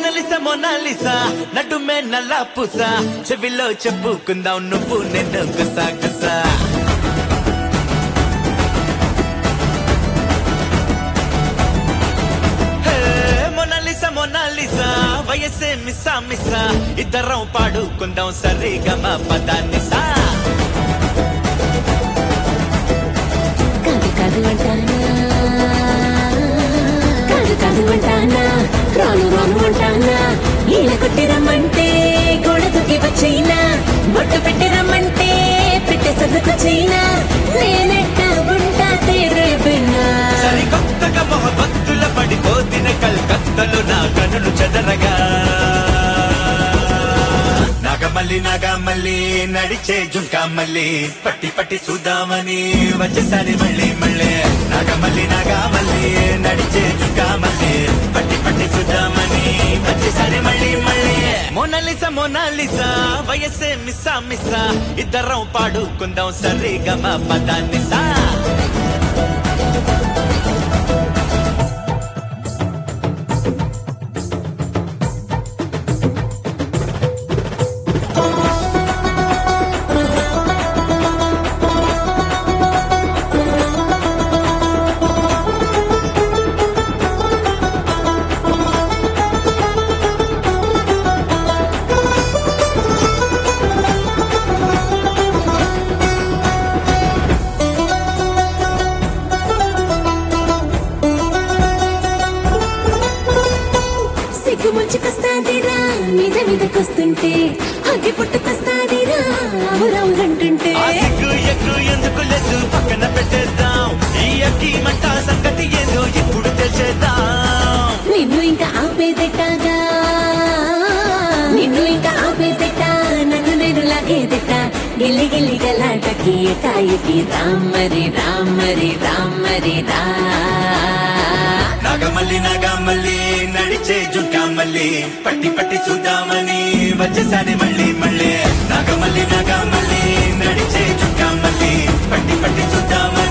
మొనలిస మొనాలిస నడుమే నల్ల పుస చెవిలో చెప్పుకుందాం నువ్వు నేను గుసా గుసా హే, మొనాలిస మొనాలిస వయసే మిస్సా మిస్సా ఇద్దరం పాడుకుందాం సరిగమ పదానిసా కాదు కాదు అంటానా కాదు కాదు అంటానా రాను రాను అంటానా ఈల కొట్టి రమ్మంటే గోడ దూకి వచ్చైనా బొట్టు పెట్టి రమ్మంటే పెట్టె సర్దుకు చైనా నేనెట్ట ఉంటా తీరేపిన్నా సరికొత్తగా మొహబత్తుల పడిపోతిన కల్కత్తలు నా కనులు చెదరగా నాగమల్లి నాగమల్లి నడిచే జుంకా మల్లి పట్టి పట్టి చూద్దామని వచ్చేసారి మళ్ళీ మళ్ళీ నాగమల్లి నాగమల్లి నడిచే జుంకా మల్లి పట్టి పట్టి చూద్దామని వచ్చేసారి మళ్ళీ మళ్ళీ మోనాలిసా మోనాలిసా వయసే మిస్సా మిస్సా ఇద్దరం పాడుకుందాం సరిగమ పదాన్నిసా సిగ్గు ముంచుకొస్తాదిరా మీద మీదకొస్తుంటే అగ్గి పుట్టుకొస్తాదిరా అవురవురంటుంటే ఆ సిగ్గు ఎగ్గు ఎందుకు లేదు పక్కన పెట్టేద్దాం ఈ అగ్గి మంట సంగతి ఏదో ఇప్పుడు తెలిసేద్దాం నిన్ను ఇంకా ఆపేదెట్టాగా నిన్ను ఇంకా ఆపేదెట్ట నన్ను నేను లాగేదెట్ట గిల్లి గిల్లి గలాటకి ఎటాయికి రామ్మరి రామ్మరి రామ్మరి రా నాగమల్లి నాగమల్లి నడిచే జుంకా మల్లి పట్టి పట్టి చూద్దామని వచ్చేసారి మళ్ళీ మళ్ళీ నాగమల్లి నాగమల్లి నడిచే జుంకా మల్లి పట్టి పట్టి చూద్దామని